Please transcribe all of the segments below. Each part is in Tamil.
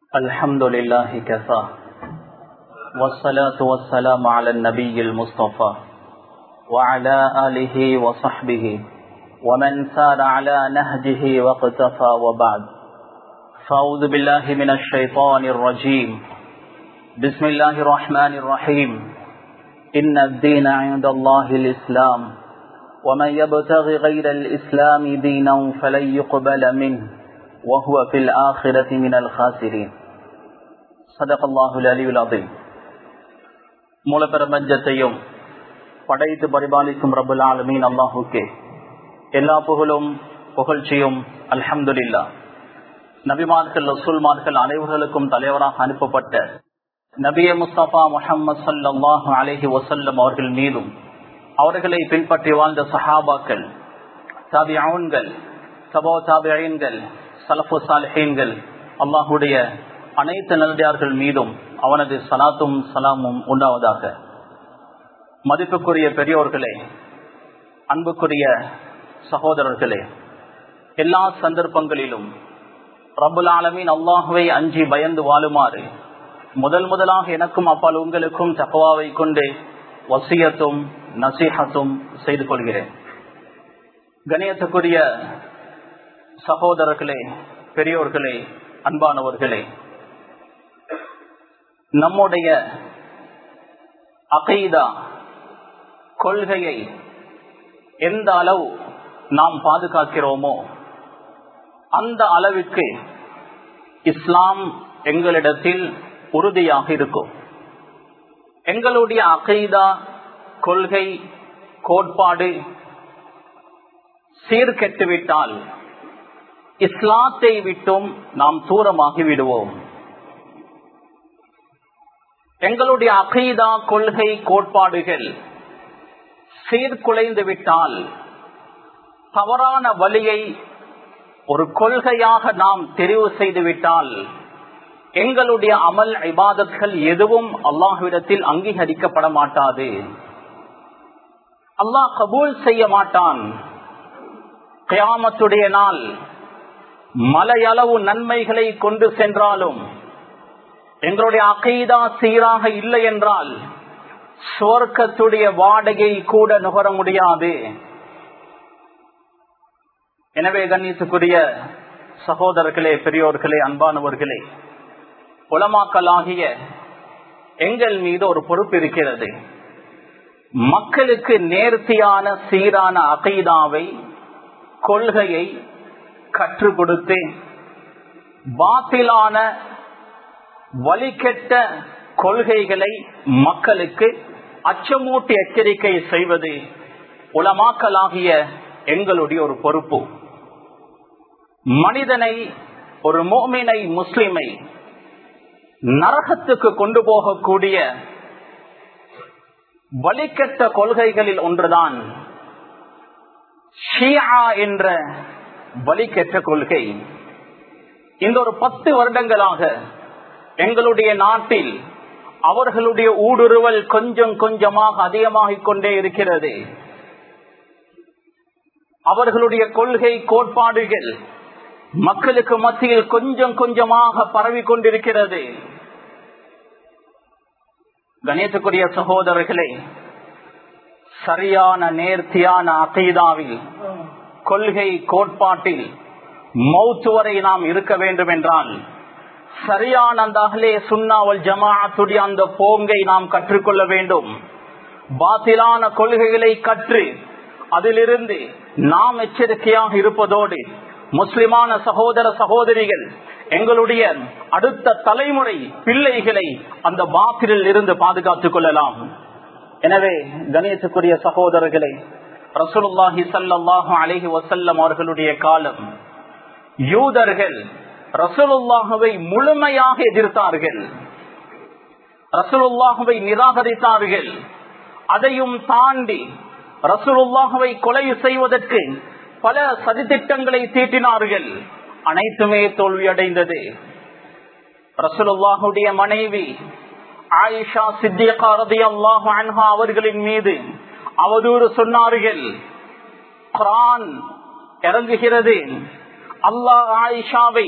الحمد لله كفى والصلاة والسلام على النبي المصطفى وعلى آله وصحبه ومن سار على نهجه واقتفى وبعد فأعوذ بالله من الشيطان الرجيم بسم الله الرحمن الرحيم إن الدين عند الله الإسلام ومن يبتغي غير الإسلام دينا فلن يقبل منه وهو في الآخرة من الخاسرين صدق الله العلي العظيم மூலப்பிரபஞ்சத்தையும் படைத்து பரிபாலிக்கும் ரபுல் ஆலமீன் அல்லாஹுக்கே எல்லா புகழும் புகழ்ச்சியும் அல்ஹம்துலில்லா நபிமார்கள் ரசூல்மார்கள் அனைவர்களுக்கும் தலைவராக அனுப்பப்பட்ட நபிய முஸ்தபா முஹம்மது சல்லாஹு அலஹி வசல்லம் அவர்கள் மீதும் அவர்களை பின்பற்றி வாழ்ந்த சஹாபாக்கள் தாபியான்கள் சபோ தாபியன்கள் சலஃபு சாலிஹீன்கள் அல்லாஹுடைய அனைத்து நல்லடியார்கள் மீதும் அவனது சலாத்தும் சலாமும் உண்டாவதாக மதிப்புக்குரிய பெரியோர்களே அன்புக்குரிய சகோதரர்களே எல்லா சந்தர்ப்பங்களிலும் ரபுல் ஆலமின் அல்லாஹுவை அஞ்சி பயந்து வாழுமாறு முதல் முதலாக எனக்கும் அப்பால் உங்களுக்கும் தகவாவை கொண்டு வசியத்தும் நசீகத்தும் செய்து கொள்கிறேன் கணியத்துக்குரிய சகோதரர்களே பெரியோர்களே அன்பானவர்களே நம்முடைய அகைதா கொள்கையை எந்த அளவு நாம் பாதுகாக்கிறோமோ அந்த அளவுக்கு இஸ்லாம் எங்களிடத்தில் உறுதியாக இருக்கும் எங்களுடைய அகைதா கொள்கை கோட்பாடு சீர்கெட்டுவிட்டால் இஸ்லாத்தை விட்டும் நாம் தூரமாகி விடுவோம் எங்களுடைய அகைதா கொள்கை கோட்பாடுகள் சீர்குலைந்து விட்டால் தவறான வழியை ஒரு கொள்கையாக நாம் தெரிவு செய்து விட்டால் எங்களுடைய அமல் இபாதத்கள் எதுவும் அல்லாஹ்விடத்தில் அங்கீகரிக்கப்பட மாட்டாது அல்லாஹ் கபூல் செய்ய மாட்டான் கியாமத்துடைய நாள் மலையளவு நன்மைகளை கொண்டு சென்றாலும் எங்களுடைய அகைதா சீராக இல்லை என்றால் சுவர்க்கத்துடைய வாடகை கூட நுகர முடியாது எனவே கண்ணியத்துக்குரிய சகோதரர்களே பெரியோர்களே அன்பானவர்களே உலமாக்கலாகிய எங்கள் மீது ஒரு பொறுப்பு இருக்கிறது மக்களுக்கு நேர்த்தியான சீரான அகைதாவை கொள்கையை கற்றுக் கொடுத்து பாத்திலான வழிகெட்ட கொள்கைகளை மக்களுக்கு அச்சமூட்டி எச்சரிக்கை செய்வது உலமாக்கலாகிய எங்களுடைய ஒரு பொறுப்பு மனிதனை ஒரு மோமினை முஸ்லிமை நரகத்துக்கு கொண்டு போகக்கூடிய வழிகெட்ட கொள்கைகளில் ஒன்றுதான் ஷியா என்ற வழிகெட்ட கொள்கை இந்த ஒரு பத்து வருடங்களாக எங்களுடைய நாட்டில் அவர்களுடைய ஊடுருவல் கொஞ்சம் கொஞ்சமாக அதிகமாகிக் கொண்டே இருக்கிறது அவர்களுடைய கொள்கை கோட்பாடுகள் மக்களுக்கு மத்தியில் கொஞ்சம் கொஞ்சமாக பரவி கொண்டிருக்கிறது கணேசக்குரிய சகோதரர்களே சரியான நேர்த்தியான அகைதாவில் கொள்கை கோட்பாட்டில் மௌத்து வரை நாம் இருக்க வேண்டும் என்றால் சரியான அந்த அகலே சுண்ணாவல் ஜமாத்துடைய அந்த போங்கை நாம் கற்றுக்கொள்ள வேண்டும் பாத்திலான கொள்கைகளை கற்று அதிலிருந்து நாம் எச்சரிக்கையாக இருப்பதோடு முஸ்லிமான சகோதர சகோதரிகள் எங்களுடைய அடுத்த தலைமுறை பிள்ளைகளை அந்த பாத்திரில் இருந்து பாதுகாத்துக் கொள்ளலாம் எனவே கணேசக்குரிய சகோதரர்களே ரசூலுல்லாஹி சல்லாஹு அலஹி வசல்லம் அவர்களுடைய காலம் யூதர்கள் ரசூலுல்லாஹுவை முழுமையாக எதிர்த்தார்கள் ரசூலுல்லாஹுவை நிராகரித்தார்கள் அதையும் தாண்டி ரசூலுல்லாஹுவை கொலை செய்வதற்கு பல சதித்திட்டங்களை தீட்டினார்கள் அனைத்துமே தோல்வியடைந்தது ரசூலுல்லாஹுடைய மனைவி ஆயிஷா சித்தியகா ரதி அல்லாஹு அன்ஹா அவர்களின் மீது அவதூறு சொன்னார்கள் குரான் இறங்குகிறது அல்லாஹ் ஆயிஷாவை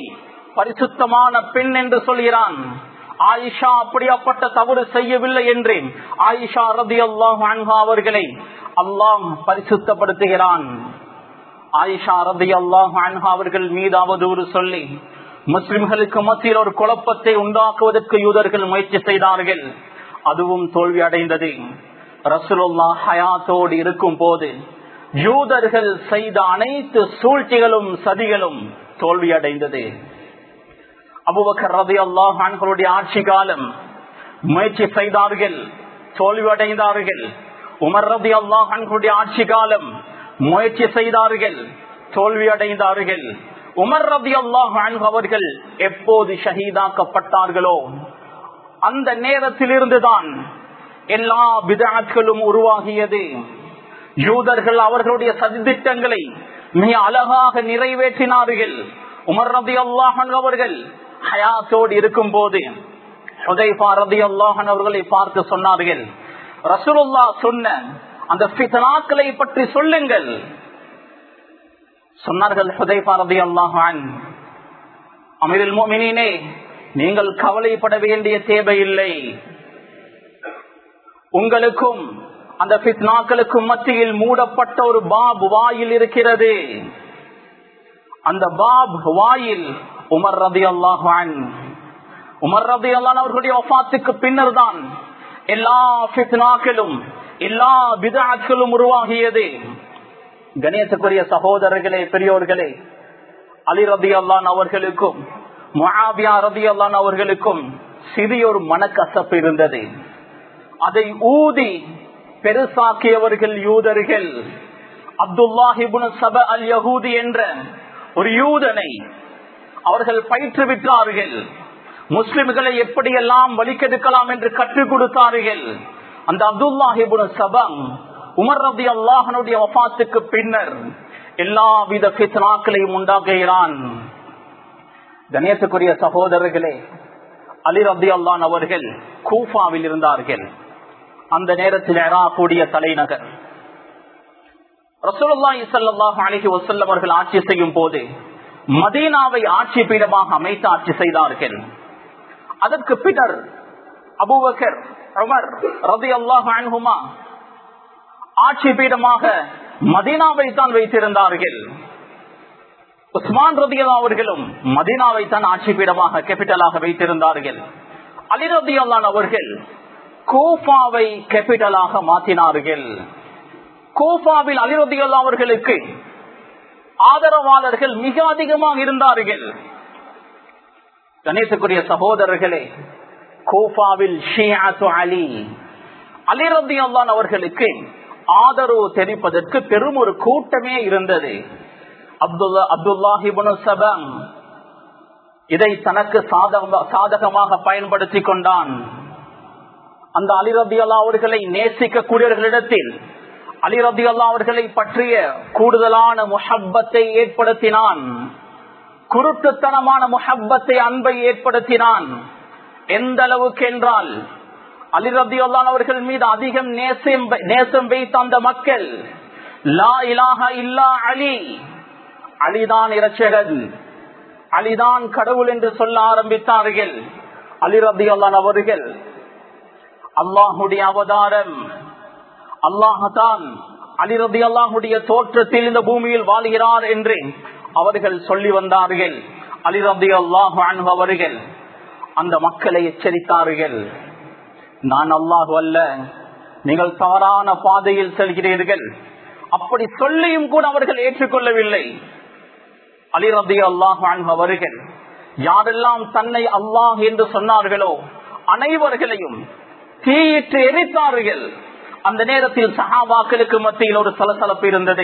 பரிசுத்தமான பெண் என்று சொல்கிறான் ஆயிஷா அப்படியாப்பட்ட தவறு செய்யவில்லை என்று ஆயிஷா ரதி அல்லாஹ் அவர்களை அல்லாஹ் பரிசுத்தப்படுத்துகிறான் ஆயிஷா ரதி அல்லாஹ் அவர்கள் மீது அவதூறு சொல்லி முஸ்லிம்களுக்கு மத்தியில் ஒரு குழப்பத்தை உண்டாக்குவதற்கு யூதர்கள் முயற்சி செய்தார்கள் அதுவும் தோல்வி அடைந்தது ரசூலுல்லா ஹயாத்தோடு இருக்கும் போது யூதர்கள் செய்த அனைத்து சூழ்ச்சிகளும் சதிகளும் தோல்வி அடைந்தது அபுபக்கர் ரதி அல்லாஹான்களுடைய ஆட்சி காலம் முயற்சி செய்தார்கள் தோல்வி அடைந்தார்கள் உமர் ரதி அல்லாஹான்களுடைய ஆட்சி காலம் முயற்சி செய்தார்கள் தோல்வி அடைந்தார்கள் உமர் ரதி அல்லாஹ் அவர்கள் எப்போது ஷஹீதாக்கப்பட்டார்களோ அந்த நேரத்தில் இருந்துதான் எல்லா விதாட்களும் உருவாகியது யூதர்கள் அவர்களுடைய சதித்திட்டங்களை மிக அழகாக நிறைவேற்றினார்கள் உமர் ரதி அல்லாஹன் அவர்கள் ஹயாத்தோடு இருக்கும் போது ரதி அல்லாஹன் அவர்களை பார்த்து சொன்னார்கள் ரசூலுல்லா சொன்ன அந்த பித்தனாக்களை பற்றி சொல்லுங்கள் சொன்னார்கள் ஹுதைபா ரதி அல்லாஹான் அமீரில் மோமினே நீங்கள் கவலைப்பட வேண்டிய தேவையில்லை உங்களுக்கும் அந்த பித்னாக்களுக்கும் மத்தியில் மூடப்பட்ட ஒரு பாப் வாயில் இருக்கிறது அந்த பாப் வாயில் உமர் ரதி அல்லாஹான் உமர் ரதி அல்லான் அவர்களுடைய ஒஃபாத்துக்கு பின்னர் தான் எல்லா பித்னாக்களும் எல்லா விதாக்களும் உருவாகியது கணேசக்குரிய சகோதரர்களே பெரியோர்களே அலி ரதி அல்லான் அவர்களுக்கும் மொஹாபியா ரதி அல்லான் அவர்களுக்கும் சிறிய ஒரு மனக்கசப்பு இருந்தது அதை ஊதி பெருசாக்கியவர்கள் யூதர்கள் அப்துல்லாஹிபுன் சப அல் யகூதி என்ற ஒரு யூதனை அவர்கள் பயிற்றுவித்தார்கள் முஸ்லிம்களை எப்படியெல்லாம் வலிக்கெடுக்கலாம் என்று கற்றுக் கொடுத்தார்கள் அந்த அப்துல்லாஹிபுன் சபம் உமர் ரபி அல்லாஹனுடைய வபாத்துக்கு பின்னர் எல்லா வித பித்னாக்களையும் உண்டாக்குகிறான் கணேசக்குரிய சகோதரர்களே அலி ரபி அல்லான் அவர்கள் கூஃபாவில் இருந்தார்கள் அந்த நேரத்தில் கூடிய தலைநகர் ரசூலுல்லாஹி ஸல்லல்லாஹு அலைஹி வஸல்லம் அவர்கள் ஆட்சி செய்யும் போது மதீனாவை ஆட்சி பீடமாக அமைத்து ஆட்சி செய்தார்கள் அதற்கு பின்னர் அபூபக்கர் உமர் ரலியல்லாஹு அன்ஹுமா ஆட்சி பீடமாக மதீனாவை தான் வைத்திருந்தார்கள் உஸ்மான் ரதியல்லா அவர்களும் மதீனாவை தான் ஆட்சி பீடமாக கேபிட்டலாக வைத்திருந்தார்கள் அலி ரதியல்லான் அவர்கள் கோஃபாவை கேபிட்டலாக மாற்றினார்கள் கோஃபாவில் அலிரதிகள் அவர்களுக்கு ஆதரவாளர்கள் மிக அதிகமாக இருந்தார்கள் கணேசக்குரிய சகோதரர்களே கோஃபாவில் அலி அலிரதி அல்லான் அவர்களுக்கு ஆதரவு தெரிவிப்பதற்கு பெரும் ஒரு கூட்டமே இருந்தது அப்துல்லா அப்துல்லாஹிபுனு சபம் இதை தனக்கு சாதகமாக பயன்படுத்திக் கொண்டான் அந்த அலிரதி அல்லா அவர்களை நேசிக்கக்கூடியவர்களிடத்தில் அலிரதி அல்லா அவர்களை பற்றிய கூடுதலான முஹப்பத்தை ஏற்படுத்தினான் குருட்டுத்தனமான முஹப்பத்தை அன்பை ஏற்படுத்தினான் எந்த அளவுக்கு என்றால் அலிரதி அல்லான் அவர்கள் மீது அதிகம் நேசம் நேசம் வைத்த அந்த மக்கள் லா இலாக இல்லா அலி அலிதான் இரட்சகன் அலிதான் கடவுள் என்று சொல்ல ஆரம்பித்தார்கள் அலிரதி அல்லான் அவர்கள் அல்லாஹுடைய அவதாரம் அல்லாஹான் அலிரதி அல்லாஹுடைய தோற்றத்தில் இந்த பூமியில் வாழ்கிறார் என்று அவர்கள் சொல்லி வந்தார்கள் அலிரதி அல்லாஹு அவர்கள் அந்த மக்களை எச்சரித்தார்கள் நான் அல்லாஹு அல்ல நீங்கள் தவறான பாதையில் செல்கிறீர்கள் அப்படி சொல்லியும் கூட அவர்கள் ஏற்றுக்கொள்ளவில்லை அலிரதி அல்லாஹு அவர்கள் யாரெல்லாம் தன்னை அல்லாஹ் என்று சொன்னார்களோ அனைவர்களையும் தீயிட்டு எரித்தார்கள் அந்த நேரத்தில் சஹாபாக்களுக்கு மத்தியில் ஒரு சலசலப்பு இருந்தது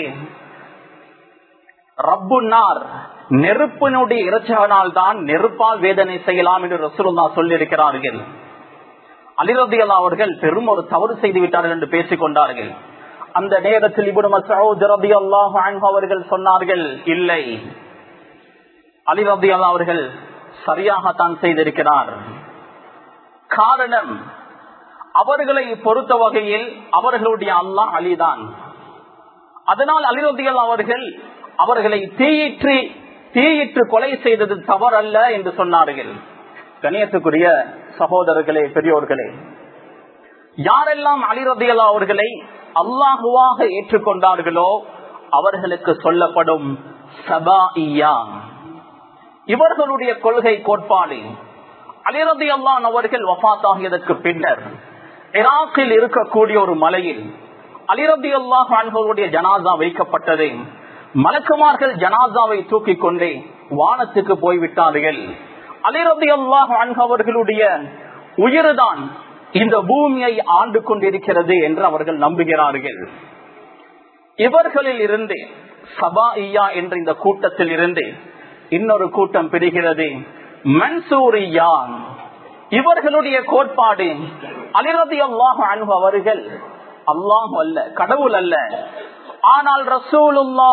ரப்புனார் நெருப்பினுடைய இறைச்சகனால் தான் நெருப்பால் வேதனை செய்யலாம் என்று ரசூலுல்லா சொல்லியிருக்கிறார்கள் அலிரதி அவர்கள் பெரும் ஒரு தவறு செய்து விட்டார்கள் என்று பேசிக் கொண்டார்கள் அந்த நேரத்தில் இபுடு மசூத் ரபி அல்லாஹ் அவர்கள் சொன்னார்கள் இல்லை அலிரதி அவர்கள் சரியாகத்தான் செய்திருக்கிறார் காரணம் அவர்களை பொறுத்த வகையில் அவர்களுடைய அல்லாஹ் அலிதான் அதனால் அலிரதிகள் அவர்கள் அவர்களை தீயிற்றி தீயிட்டு கொலை செய்தது தவறல்ல என்று சொன்னார்கள் கணியத்துக்குரிய சகோதரர்களே பெரியோர்களே யாரெல்லாம் அலிரதியல்லா அவர்களை அல்லாஹுவாக ஏற்றுக்கொண்டார்களோ அவர்களுக்கு சொல்லப்படும் சபாஇயா இவர்களுடைய கொள்கை கோட்பாடு அலிரதி அல்லான் அவர்கள் வபாத்தாகியதற்கு பின்னர் இராக்கில் இருக்கக்கூடிய ஒரு மலையில் அலிரதி அல்லாஹ் அன்பர்களுடைய ஜனாதா வைக்கப்பட்டது மலக்குமார்கள் ஜனாதாவை தூக்கி கொண்டே வானத்துக்கு போய்விட்டார்கள் அலிரதி அல்லாஹ் அன்பவர்களுடைய உயிர்தான் இந்த பூமியை ஆண்டு கொண்டிருக்கிறது என்று அவர்கள் நம்புகிறார்கள் இவர்களில் இருந்து சபாஇயா என்ற இந்த கூட்டத்தில் இருந்து இன்னொரு கூட்டம் பிரிகிறது மன்சூரியா இவர்களுடைய கோட்பாடு அலிரதி அல்லாஹ் அன்பு அவர்கள் அல்லாஹ் அல்ல கடவுள் அல்ல ஆனால் ரசூலுல்லா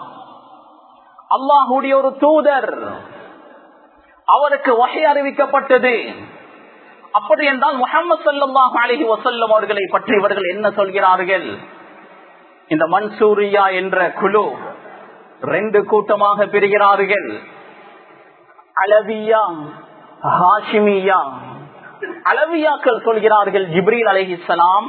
அல்லாஹுடைய ஒரு தூதர் அவருக்கு வகை அறிவிக்கப்பட்டது அப்படி என்றால் முகமது சல்லாஹ் அலஹி வசல்லம் அவர்களை பற்றி இவர்கள் என்ன சொல்கிறார்கள் இந்த மன்சூரியா என்ற குழு ரெண்டு கூட்டமாக பிரிகிறார்கள் அளவியா ஹாஷிமியா அளவியாக்கள் சொல்கிறார்கள் ஜிப்ரீல் அலஹிசலாம்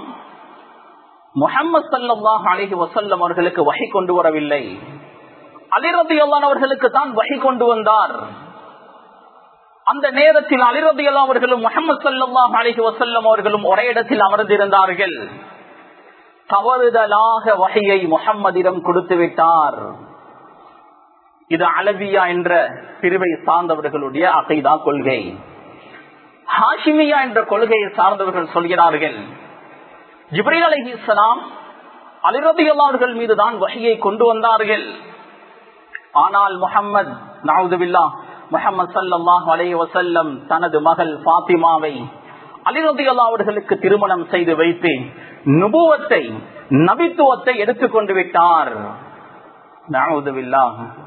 முகமது சல்லாஹ் அலஹி வசல்லம் அவர்களுக்கு வகை கொண்டு வரவில்லை அதிரதி அவர்களுக்கு தான் வகை கொண்டு வந்தார் அந்த நேரத்தில் அலிரதி அவர்களும் முகமது சல்லாஹ் அலஹி வசல்லம் அவர்களும் ஒரே இடத்தில் அமர்ந்திருந்தார்கள் தவறுதலாக வகையை முகம்மதிடம் கொடுத்து விட்டார் இது அலவியா என்ற பிரிவை சார்ந்தவர்களுடைய அகைதா கொள்கை ஹாஷிமியா என்ற கொள்கையை சார்ந்தவர்கள் சொல்கிறார்கள் ஜிப்ரீல் அலி இஸ்லாம் அலிரபியல்லார்கள் மீதுதான் வகையை கொண்டு வந்தார்கள் ஆனால் முகம்மது நாவுதுபில்லா முகமது சல்லாஹ் அலைய வசல்லம் தனது மகள் பாத்திமாவை அலிரபியல்லா அவர்களுக்கு திருமணம் செய்து வைத்து நுபுவத்தை நபித்துவத்தை எடுத்துக்கொண்டு விட்டார் நாவுதுபில்லா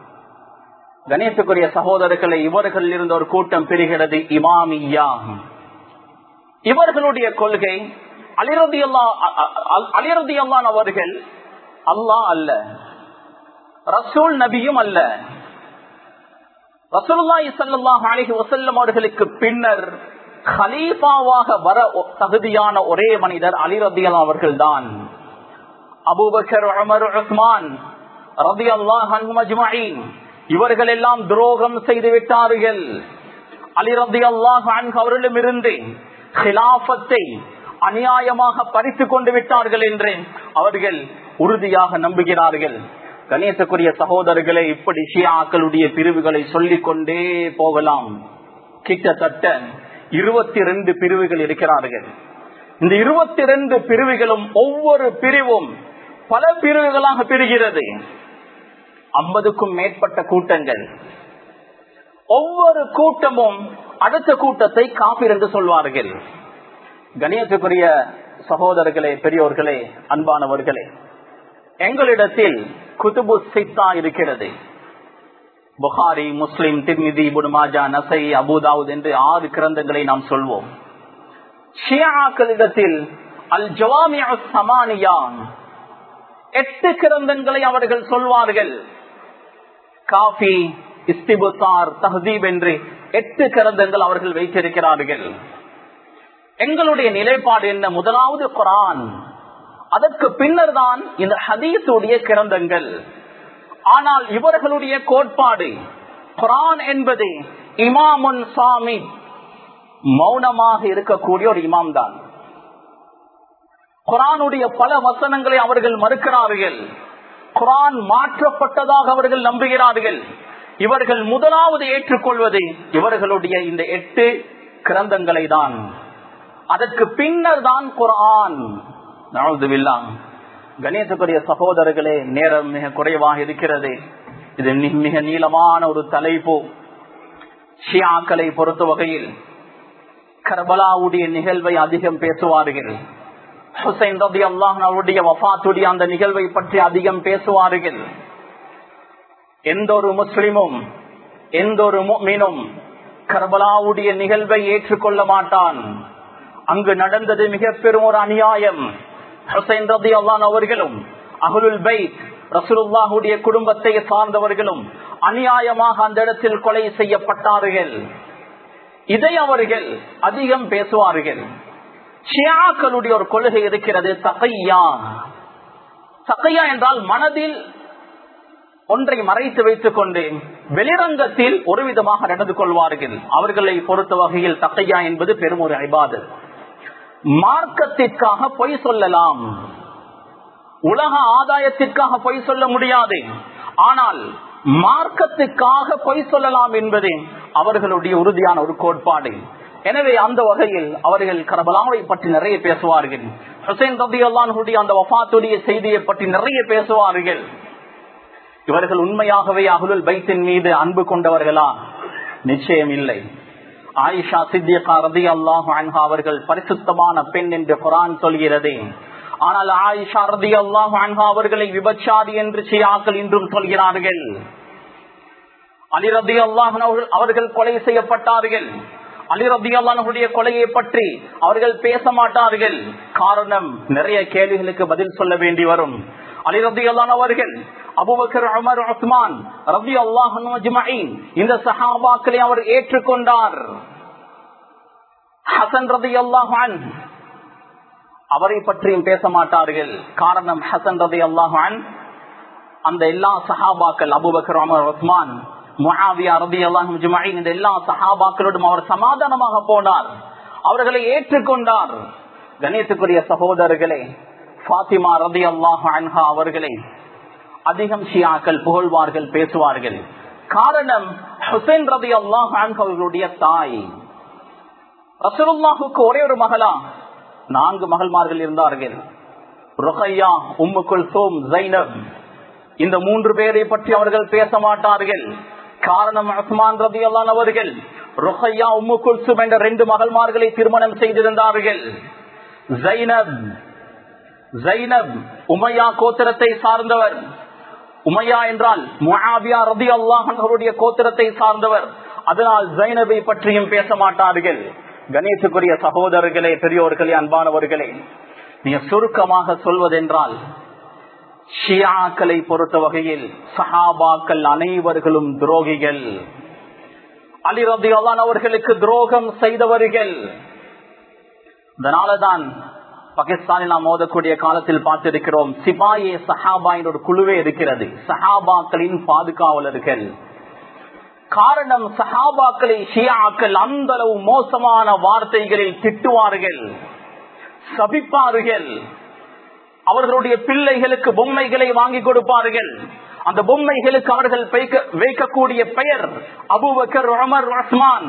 கணேசக்குரிய சகோதரர்களை இவர்கள் இருந்த ஒரு கூட்டம் பிரிகிறது இமாமியா இவர்களுடைய கொள்கை அலிரதி அல்லா அலிரதி அல்லான் அவர்கள் அல்லாஹ் அல்ல ரசூல் நபியும் அல்ல ரசூல்லாய் சல்லாஹ் அலிஹி வசல்லம் அவர்களுக்கு பின்னர் ஹலீஃபாவாக வர தகுதியான ஒரே மனிதர் அலிரதியல் அவர்கள் தான் அபூபக்கர் உமர் உஸ்மான் ரதி அல்லாஹ் அஜ்மஈன் இவர்கள் எல்லாம் துரோகம் செய்து விட்டார்கள் அலிரதி அல்லாஹ் அவர்களிடமிருந்து ஹிலாபத்தை அநியாயமாக பறித்து கொண்டு விட்டார்கள் என்று அவர்கள் உறுதியாக நம்புகிறார்கள் கணேசக்குரிய சகோதரர்களை இப்படி ஷியாக்களுடைய பிரிவுகளை சொல்லிக் கொண்டே போகலாம் கிட்டத்தட்ட இருபத்தி ரெண்டு பிரிவுகள் இருக்கிறார்கள் இந்த இருபத்தி ரெண்டு பிரிவுகளும் ஒவ்வொரு பிரிவும் பல பிரிவுகளாக பிரிகிறது ஐம்பதுக்கும் மேற்பட்ட கூட்டங்கள் ஒவ்வொரு கூட்டமும் அடுத்த கூட்டத்தை காப்பீர் என்று சொல்வார்கள் கணியத்துக்குரிய சகோதரர்களே பெரியோர்களே அன்பானவர்களே எங்களிடத்தில் குதுபு சித்தா இருக்கிறது புகாரி முஸ்லிம் திருநிதி புடுமாஜா நசை அபுதாவுத் என்று ஆறு கிரந்தங்களை நாம் சொல்வோம் ஷியாக்களிடத்தில் அல் ஜவாமியா சமானியான் எட்டு கிரந்தங்களை அவர்கள் சொல்வார்கள் காஃபி இஸ்திபுத்தார் தஹதீப் என்று எட்டு கிரந்தங்கள் அவர்கள் வைத்திருக்கிறார்கள் எங்களுடைய நிலைப்பாடு என்ன முதலாவது குரான் அதற்கு பின்னர் தான் இந்த ஹதீஸுடைய கிரந்தங்கள் ஆனால் இவர்களுடைய கோட்பாடு குரான் என்பது இமாமுன் சாமி மௌனமாக இருக்கக்கூடிய ஒரு இமாம் தான் குரானுடைய பல வசனங்களை அவர்கள் மறுக்கிறார்கள் குரான் மாற்றப்பட்டதாக அவர்கள் நம்புகிறார்கள் இவர்கள் முதலாவது ஏற்றுக்கொள்வது இவர்களுடைய இந்த எட்டு கிரந்தங்களை தான் அதற்கு பின்னர் தான் குரான் கணேசக்குரிய சகோதரர்களே நேரம் மிக குறைவாக இருக்கிறது இது மிக நீளமான ஒரு தலைப்பு ஷியாக்களை பொறுத்த வகையில் கர்பலாவுடைய நிகழ்வை அதிகம் பேசுவார்கள் ஹுசைன் ரபி அல்லாஹ் அவருடைய வஃத்துடைய அந்த நிகழ்வை பற்றி அதிகம் பேசுவார்கள் எந்த ஒரு முஸ்லிமும் எந்த ஒரு மீனும் கர்பலாவுடைய நிகழ்வை ஏற்றுக்கொள்ள மாட்டான் அங்கு நடந்தது மிக பெரும் ஒரு அநியாயம் ஹுசைன் ரபி அல்லான் அவர்களும் அகுலுல் பைத் ரசூலுல்லாஹுடைய குடும்பத்தை சார்ந்தவர்களும் அநியாயமாக அந்த இடத்தில் கொலை செய்யப்பட்டார்கள் இதை அவர்கள் அதிகம் பேசுவார்கள் ஷியாக்களுடைய ஒரு கொள்கை இருக்கிறது தகையா தகையா என்றால் மனதில் ஒன்றை மறைத்து வைத்துக் கொண்டு வெளிரங்கத்தில் ஒரு விதமாக நடந்து கொள்வார்கள் அவர்களை பொறுத்த வகையில் தக்கையா என்பது பெரும் ஒரு ஐபாது மார்க்கத்திற்காக பொய் சொல்லலாம் உலக ஆதாயத்திற்காக பொய் சொல்ல முடியாது ஆனால் மார்க்கத்துக்காக பொய் சொல்லலாம் என்பது அவர்களுடைய உறுதியான ஒரு கோட்பாடு எனவே அந்த வகையில் அவர்கள் கரபலாவை பற்றி நிறைய பேசுவார்கள் ஹுசைன் ரபி அல்லானுடைய அந்த வஃத்துடைய செய்தியை பற்றி நிறைய பேசுவார்கள் இவர்கள் உண்மையாகவே அகுலுல் பைத்தின் மீது அன்பு கொண்டவர்களா நிச்சயம் இல்லை ஆயிஷா சித்தியகா ரதி அல்லாஹ் அன்ஹா அவர்கள் பரிசுத்தமான பெண் என்று குரான் சொல்கிறது ஆனால் ஆயிஷா ரதி அல்லாஹ் அன்ஹா அவர்களை விபச்சாரி என்று சியாக்கள் இன்றும் சொல்கிறார்கள் அலி ரதி அல்லாஹ் அவர்கள் கொலை செய்யப்பட்டார்கள் அலி ரபி அல்லானுடைய கொலையை பற்றி அவர்கள் பேச மாட்டார்கள் காரணம் நிறைய கேள்விகளுக்கு பதில் சொல்ல வேண்டி வரும் அலி ரபி அல்லான் அவர்கள் அபுபக்கர் அமர் உஸ்மான் ரபி அல்லாஹின் இந்த சஹாபாக்களை அவர் ஏற்றுக்கொண்டார் ஹசன் ரபி அல்லாஹான் அவரை பற்றியும் பேச மாட்டார்கள் காரணம் ஹசன் ரபி அல்லாஹான் அந்த எல்லா சஹாபாக்கள் அபுபக்கர் அமர் உஸ்மான் முஹாவியா ரபி அல்லாஹும் ஜுமாயின் இந்த எல்லா சஹாபாக்களோடும் அவர் சமாதானமாக போனார் அவர்களை ஏற்றுக்கொண்டார் கணேசுக்குரிய சகோதரர்களே பாத்திமா ரபி அல்லாஹு அன்ஹா அவர்களை அதிகம் ஷியாக்கள் புகழ்வார்கள் பேசுவார்கள் காரணம் ஹுசைன் ரபி அல்லாஹ் அவர்களுடைய தாய் ரசூலுல்லாஹுக்கு ஒரே ஒரு மகளா நான்கு மகள்மார்கள் இருந்தார்கள் ருகையா உம்மு குல்சோம் ஜைனப் இந்த மூன்று பேரை பற்றி அவர்கள் பேச மாட்டார்கள் காரணம் அஸ்மான் ரபி அல்லான் அவர்கள் ருஹையா உம்மு குல்சும் என்ற ரெண்டு மகள்மார்களை திருமணம் செய்திருந்தார்கள் ஜைனப் ஜைனப் உமையா கோத்திரத்தை சார்ந்தவர் உமையா என்றால் முஹாபியா ரபி அல்லாஹருடைய கோத்திரத்தை சார்ந்தவர் அதனால் ஜைனபை பற்றியும் பேச மாட்டார்கள் கணேசுக்குரிய சகோதரர்களே பெரியோர்களே அன்பானவர்களே நீங்க சுருக்கமாக சொல்வதென்றால் ஷியாக்களை பொறுத்த வகையில் சஹாபாக்கள் அனைவர்களும் துரோகிகள் அலி ரபி அல்லான் அவர்களுக்கு துரோகம் செய்தவர்கள் இதனாலதான் பாகிஸ்தானில் நாம் மோதக்கூடிய காலத்தில் பார்த்திருக்கிறோம் சிபாயே சஹாபாயின் ஒரு குழுவே இருக்கிறது சஹாபாக்களின் பாதுகாவலர்கள் காரணம் சஹாபாக்களை ஷியாக்கள் அந்த அளவு மோசமான வார்த்தைகளில் திட்டுவார்கள் சபிப்பார்கள் அவர்களுடைய பிள்ளைகளுக்கு பொம்மைகளை வாங்கி கொடுப்பார்கள் அந்த பொம்மைகளுக்கு அவர்கள் வைக்கக்கூடிய பெயர் அபுபக்கர் உமர் உஸ்மான்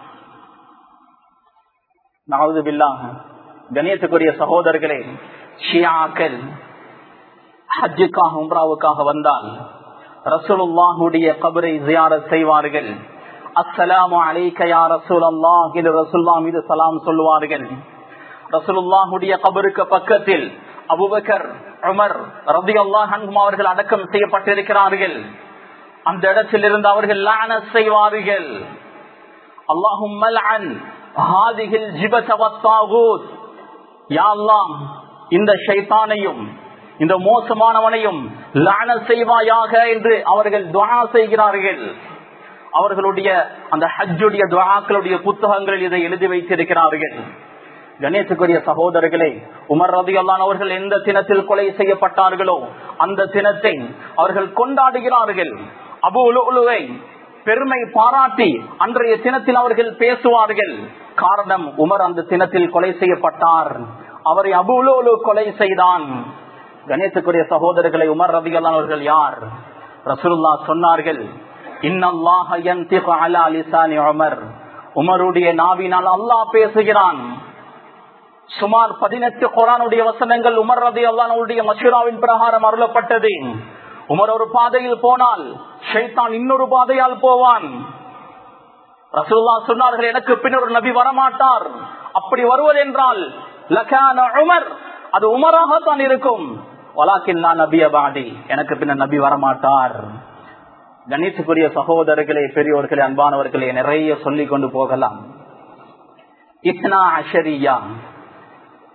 கணியத்துக்குரிய சகோதரர்களே ஷியாக்கள் ஹஜ்ஜுக்காக உம்ராவுக்காக வந்தால் ரசூலுல்லாஹுடைய கபரை ஜியாரத் செய்வார்கள் அஸ்ஸலாமு அலைக்க யா ரசூலல்லாஹ் என்று ரசூலுல்லாஹ் மீது சலாம் சொல்லுவார்கள் ரசூலுல்லாஹுடைய கபருக்கு பக்கத்தில் அபுபக்கர் உமர் ரதி அல்லாஹ் அவர்கள் அடக்கம் செய்யப்பட்டிருக்கிறார்கள் அந்த இடத்தில் இருந்து அவர்கள் லான செய்வார்கள் அல்லாஹும் இந்த ஷைத்தானையும் இந்த மோசமானவனையும் லான செய்வாயாக என்று அவர்கள் துவா செய்கிறார்கள் அவர்களுடைய அந்த ஹஜ்ஜுடைய துவாக்களுடைய புத்தகங்களில் இதை எழுதி வைத்திருக்கிறார்கள் கணேசுக்குரிய சகோதரர்களே உமர் ரதி அல்லான் அவர்கள் எந்த தினத்தில் கொலை செய்யப்பட்டார்களோ அந்த தினத்தை அவர்கள் கொண்டாடுகிறார்கள் அபு உலுவை பெருமை பாராட்டி அன்றைய தினத்தில் அவர்கள் பேசுவார்கள் காரணம் உமர் அந்த தினத்தில் கொலை செய்யப்பட்டார் அவரை அபு உலு கொலை செய்தான் கணேசுக்குரிய சகோதரர்களை உமர் ரதி அல்லான் அவர்கள் யார் ரசூல்லா சொன்னார்கள் உமர் உமருடைய நாவினால் அல்லாஹ் பேசுகிறான் சுமார் பதினெட்டு குரானுடைய வசனங்கள் உமர் ரதி அல்லானுடைய மசூராவின் பிரகாரம் அருளப்பட்டது உமர் ஒரு பாதையில் போனால் ஷைத்தான் இன்னொரு பாதையால் போவான் ரசூல்லா சொன்னார்கள் எனக்கு பின்னர் நபி வரமாட்டார் அப்படி வருவதென்றால் உமர் அது உமராகத்தான் இருக்கும் வலாக்கின் நான் நபிய பாடி எனக்கு பின்னர் நபி வரமாட்டார் கணேசுக்குரிய சகோதரர்களே பெரியோர்களே அன்பானவர்களே நிறைய சொல்லிக் கொண்டு போகலாம் இத்னா அஷரியா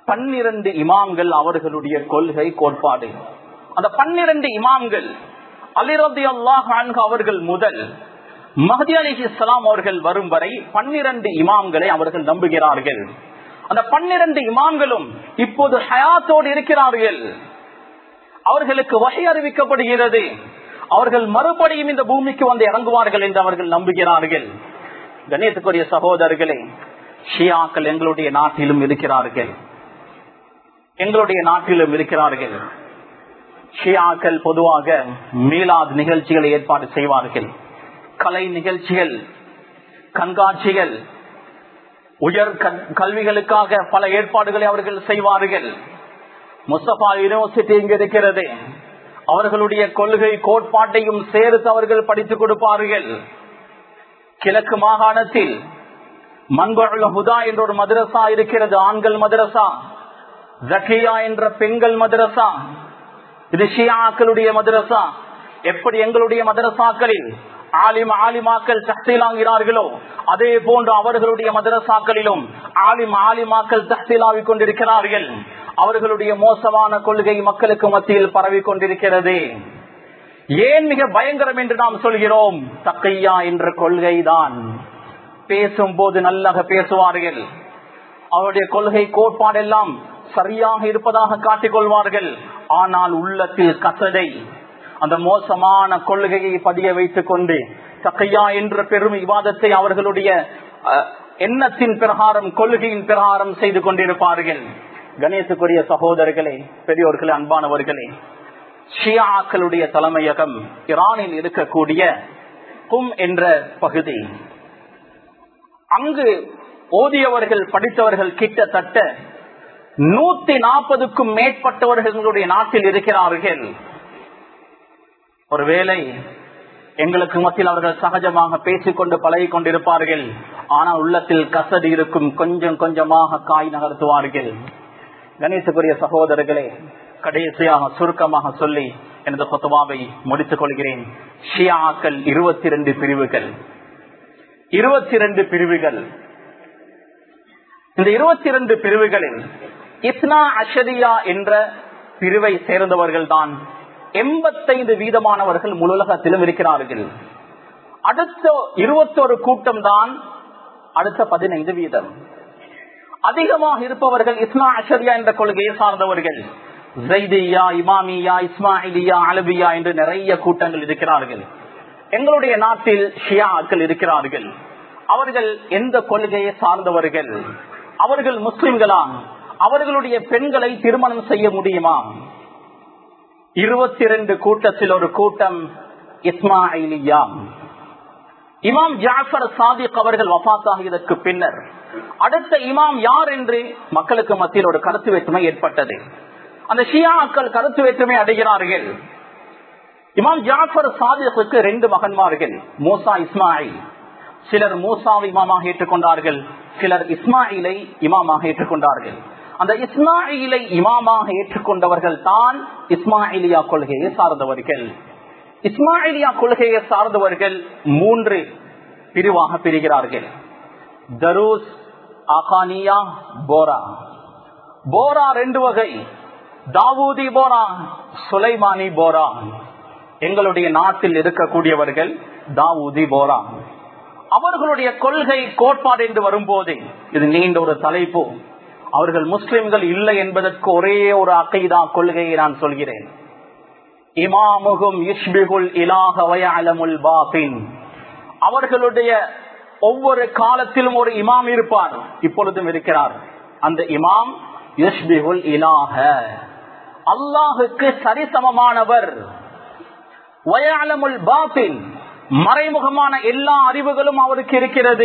பன்னிரண்டு இமாம்கள் அவர்களுடைய கொள்கை கோட்பாடு அந்த பன்னிரண்டு இமாம்கள் அலிரதி அல்லாஹ் அவர்கள் முதல் மஹதி அலி இஸ்லாம் அவர்கள் வரும் வரை பன்னிரண்டு இமாம்களை அவர்கள் நம்புகிறார்கள் அந்த பன்னிரண்டு இமாம்களும் இப்போது ஹயாத்தோடு இருக்கிறார்கள் அவர்களுக்கு வகை அறிவிக்கப்படுகிறது அவர்கள் மறுபடியும் இந்த பூமிக்கு வந்து இறங்குவார்கள் என்று அவர்கள் நம்புகிறார்கள் கணேசக்குரிய சகோதரர்களே ஷியாக்கள் எங்களுடைய நாட்டிலும் இருக்கிறார்கள் எங்களுடைய நாட்டிலும் இருக்கிறார்கள் ஷியாக்கள் பொதுவாக மீளாத் நிகழ்ச்சிகளை ஏற்பாடு செய்வார்கள் கலை நிகழ்ச்சிகள் கண்காட்சிகள் உயர் கல்விகளுக்காக பல ஏற்பாடுகளை அவர்கள் செய்வார்கள் முஸ்தபா யூனிவர்சிட்டி இங்கு இருக்கிறது அவர்களுடைய கொள்கை கோட்பாட்டையும் சேர்த்து அவர்கள் படித்துக் கொடுப்பார்கள் கிழக்கு மாகாணத்தில் மண்புழ ஹுதா என்ற ஒரு மதரசா இருக்கிறது ஆண்கள் மதரசா ஜக்கியா என்ற பெண்கள் மதரசா இது ஷியாக்களுடைய மதரசா எப்படி எங்களுடைய மதரசாக்களில் ஆலிம் ஆலிமாக்கள் தஹ்சீலாகிறார்களோ அதே போன்று அவர்களுடைய மதரசாக்களிலும் ஆலிம் ஆலிமாக்கள் தஹ்சீலாவிக் கொண்டிருக்கிறார்கள் அவர்களுடைய மோசமான கொள்கை மக்களுக்கு மத்தியில் பரவி கொண்டிருக்கிறது ஏன் மிக பயங்கரம் என்று நாம் சொல்கிறோம் தக்கையா என்ற கொள்கைதான் பேசும் போது நல்லாக பேசுவார்கள் அவருடைய கொள்கை கோட்பாடெல்லாம் சரியாக இருப்பதாக காட்டிக் கொள்வார்கள் ஆனால் உள்ளத்தில் கசடை அந்த மோசமான கொள்கையை பதிய வைத்துக் கொண்டு தக்கையா என்ற பெரும் விவாதத்தை அவர்களுடைய எண்ணத்தின் பிரகாரம் கொள்கையின் பிரகாரம் செய்து கொண்டிருப்பார்கள் கணேசுக்குரிய சகோதரர்களே பெரியோர்களே அன்பானவர்களே ஷியாக்களுடைய தலைமையகம் ஈரானில் இருக்கக்கூடிய கும் என்ற பகுதி அங்கு ஓதியவர்கள் படித்தவர்கள் கிட்டத்தட்ட நூத்தி நாற்பதுக்கும் மேற்பட்டவர்களுடைய நாட்டில் இருக்கிறார்கள் ஒருவேளை எங்களுக்கு மத்தியில் அவர்கள் சகஜமாக பேசிக்கொண்டு பழகி கொண்டிருப்பார்கள் ஆனால் உள்ளத்தில் கசடி இருக்கும் கொஞ்சம் கொஞ்சமாக காய் நகர்த்துவார்கள் கணேசக்குரிய சகோதரர்களே கடைசியாக சுருக்கமாக சொல்லி எனது கொத்தவாவை முடித்துக் கொள்கிறேன் ஷியாக்கள் இருபத்தி இரண்டு பிரிவுகள் இருபத்தி இரண்டு பிரிவுகள் இந்த இருபத்தி இரண்டு பிரிவுகளில் இஸ்னா அஷரியா என்ற பிரிவை சேர்ந்தவர்கள் தான் எண்பத்தைந்து வீதமானவர்கள் முழுலகத்திலும் இருக்கிறார்கள் அடுத்த இருபத்தொரு கூட்டம் தான் அடுத்த பதினைந்து வீதம் அதிகமாக இருப்பவர்கள் இஸ்மா அஷரியா என்ற கொள்கையை சார்ந்தவர்கள் ஜைதியா இமாமியா இஸ்மாயிலியா அலபியா என்று நிறைய கூட்டங்கள் இருக்கிறார்கள் எங்களுடைய நாட்டில் ஷியாக்கள் இருக்கிறார்கள் அவர்கள் எந்த கொள்கையை சார்ந்தவர்கள் அவர்கள் முஸ்லிம்களா அவர்களுடைய பெண்களை திருமணம் செய்ய முடியுமா இருபத்தி இரண்டு கூட்டத்தில் ஒரு கூட்டம் இஸ்மாயிலியா இமாம் ஜாஃபர் சாதிக் அவர்கள் வபாத்தாகியதற்கு பின்னர் அடுத்த இமாம் யார் என்று மக்களுக்கு மத்தியில் ஒரு கருத்து வேற்றுமை ஏற்பட்டது அந்த ஷியாக்கள் கருத்து வேற்றுமை அடைகிறார்கள் இமாம் ஜாஃபர் சாதிக்கு ரெண்டு மகன்மார்கள் மூசா இஸ்மாயில் சிலர் மூசாவை இமாமாக ஏற்றுக்கொண்டார்கள் சிலர் இஸ்மாயிலை இமாமாக ஏற்றுக்கொண்டார்கள் அந்த இஸ்மாயிலை இமாமாக ஏற்றுக்கொண்டவர்கள் தான் இஸ்மாயிலியா கொள்கையை சார்ந்தவர்கள் இஸ்மாயிலியா கொள்கையை சார்ந்தவர்கள் மூன்று பிரிவாக பிரிகிறார்கள் தரூஸ் ஆகானியா போரா போரா ரெண்டு வகை தாவூதி போரா சுலைமானி போரா எங்களுடைய நாட்டில் இருக்கக்கூடியவர்கள் தாவூதி போரா அவர்களுடைய கொள்கை கோட்பாடு என்று வரும்போது இது நீண்ட ஒரு தலைப்பு அவர்கள் முஸ்லிம்கள் இல்லை என்பதற்கு ஒரே ஒரு அக்கைதா கொள்கையை நான் சொல்கிறேன் இமாமுகும் இஷ்பிகுல் இலாக வயலமுல் பாபின் அவர்களுடைய ஒவ்வொரு காலத்திலும் ஒரு இமாம் இருப்பார் இப்பொழுதும் இருக்கிறார் அந்த இமாம் யுஷ்பிகுல் இலாக அல்லாஹுக்கு சரிசமமானவர் வயாலமுல் பாபின் மறைமுகமான எல்லா அறிவுகளும் அவருக்கு இருக்கிறது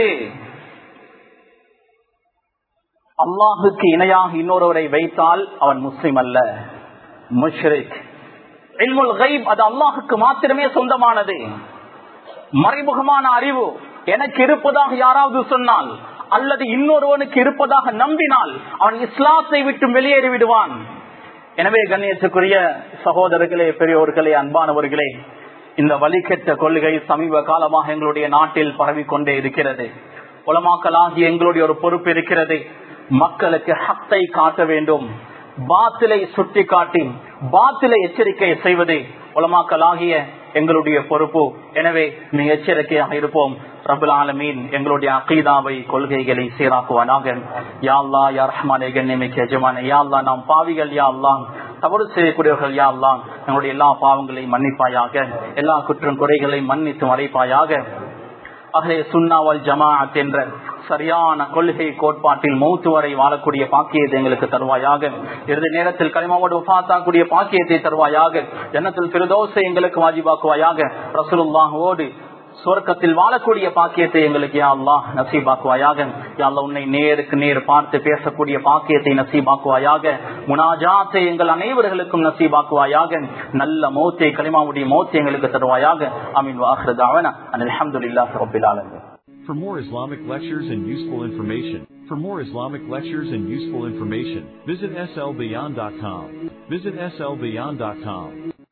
அல்லாஹுக்கு இணையாக இன்னொருவரை வைத்தால் அவன் முஸ்லிம் அல்ல முஷ்ரிக் அது அல்லாஹுக்கு மாத்திரமே சொந்தமானது மறைமுகமான அறிவு எனக்கு இருப்பதாக யாராவது சொன்னால் அல்லது இன்னொருவனுக்கு இருப்பதாக நம்பினால் அவன் இஸ்லாத்தை விட்டு வெளியேறி விடுவான் எனவே கண்ணியத்துக்குரிய சகோதரர்களே பெரியோர்களே அன்பானவர்களே இந்த வழிகெட்ட கொள்கை சமீப காலமாக எங்களுடைய நாட்டில் பரவிக்கொண்டே இருக்கிறது உலமாக்கலாகிய எங்களுடைய ஒரு பொறுப்பு இருக்கிறது மக்களுக்கு ஹத்தை காட்ட வேண்டும் பாத்திலை சுட்டி காட்டி பாத்திலை எச்சரிக்கை செய்வது உலமாக்கலாகிய எங்களுடைய பொறுப்பு எனவே மிக எச்சரிக்கையாக இருப்போம் ரபுல் ஆலமீன் எங்களுடைய அகீதாவை கொள்கைகளை சீராக்குவானாக யா அல்லா யா ரஹ்மானே கண்ணியமிக்க எஜமானே யா அல்லா நாம் பாவிகள் யா அல்லா தவறு செய்யக்கூடியவர்கள் யா அல்லா எங்களுடைய எல்லா பாவங்களையும் மன்னிப்பாயாக எல்லா குற்றம் குறைகளையும் மன்னித்து மறைப்பாயாக அகலே சுன்னாவல் ஜமாஅத் என்ற சரியான கொள்கை கோட்பாட்டில் மௌத்து வரை வாழக்கூடிய பாக்கியத்தை எங்களுக்கு தருவாயாக இறுதி நேரத்தில் களிமாவோடு உபாத்தாக்கூடிய பாக்கியத்தை தருவாயாக ஜன்னத்தில் பிரதோசை எங்களுக்கு வாஜிபாக்குவாயாக ரசூலுல்லாஹோடு சுவர்க்கத்தில் வாழக்கூடிய பாக்கியத்தை எங்களுக்கு யா அல்லா நசீபாக்குவாயாக யா அல்லா உன்னை நேருக்கு நேர் பார்த்து பேசக்கூடிய பாக்கியத்தை நசீபாக்குவாயாக முனாஜாத்தை எங்கள் அனைவர்களுக்கும் நசீபாக்குவாயாக நல்ல மௌத்தை களிமாவுடைய மௌத்தை எங்களுக்கு தருவாயாக அமீன் வாஹ்ரதாவன அல்ஹம்துலில்லாஹி ரப்பில் ஆலமீன் For more Islamic lectures and useful information, for more Islamic lectures and useful information, visit slbeyond.com. Visit slbeyond.com.